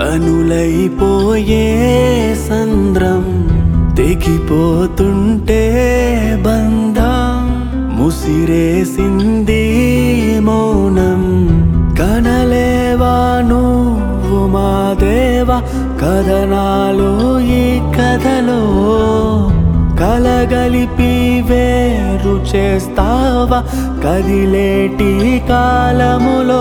కనులైపోయే సంద్రం తెగిపోతుంటే బంధం ముసిరేసింది మౌనం కనలేవా నువ్వు మా దేవ కథనాలు ఈ కథలో కలగలిపి వేరు చేస్తావా కదిలేటి కాలములో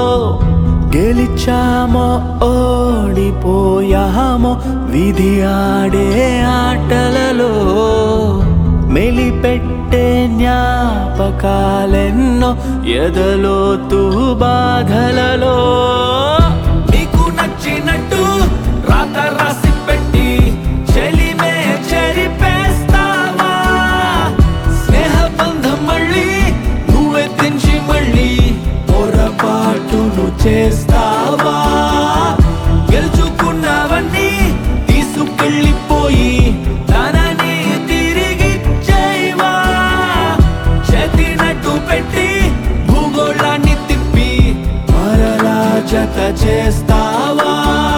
గెలిచామో ఓడిపోయామో విధి ఆడే ఆటలలో మెలిపెట్టే జ్ఞాపకాలెన్నో ఎదలోతు బాధలలో నీకు నచ్చినట్టు రాత రాసి పెట్టి చెలిమే చెరిపేస్తావా స్నేహ బంధం మళ్ళీ నువ్వే తెంచి మళ్ళీ పొరపాటును చేస్తావా గెలుచుకున్నవన్నీ తీసుకెళ్ళిపోయి తనని తిరిగి చేయవా చేతినట్టు పెట్టి భూగోళాన్ని తిప్పి మరలా జత చేస్తావా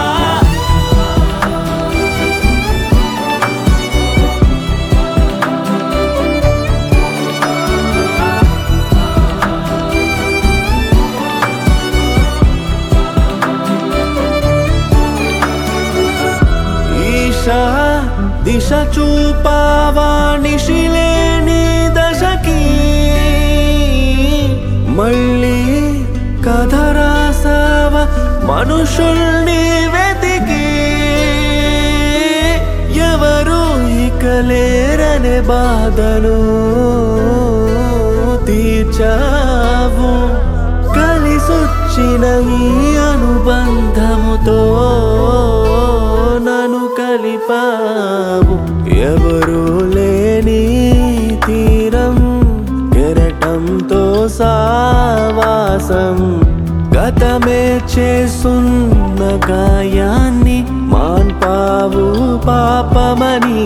ఈశా దిశ చూపావా నిశిలేని దశకి మళ్ళీ కథ రాసావా మనుషుల్ని వెతికి ఎవరు ఇక లేరనే బాధను తీర్చావు కలిసొచ్చిన ఈ అనుబంధముతో నన్ను కలిపావు ఎవరు లేని తీరం కెరటంతో సావాసం గతమే చేస్తున్న గాయాన్ని మాన్పావు పాపమని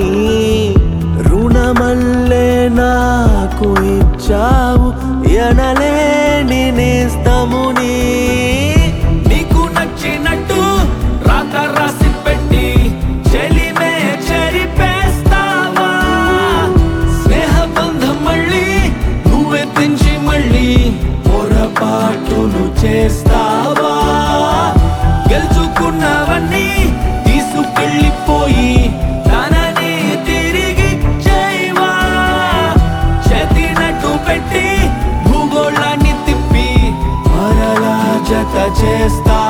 రుణమల్లే నాకు ఇచ్చావు ఎనలేని నేస్తముని నీకు నచ్చినట్టు రాత రాసి పెట్టి చెలిమే చెరిపేస్తావా స్నేహ బంధం మళ్ళీ నువ్వే తెంచి మళ్ళీ పొరపాటును చేస్తావా గెలుచుకున్నవన్నీ తీసుకెళ్ళిపోయి తనని తిరిగి చేయవా చేతినట్టు పెట్టి భూగోళాన్ని తిప్పి మరలా జత చేస్తా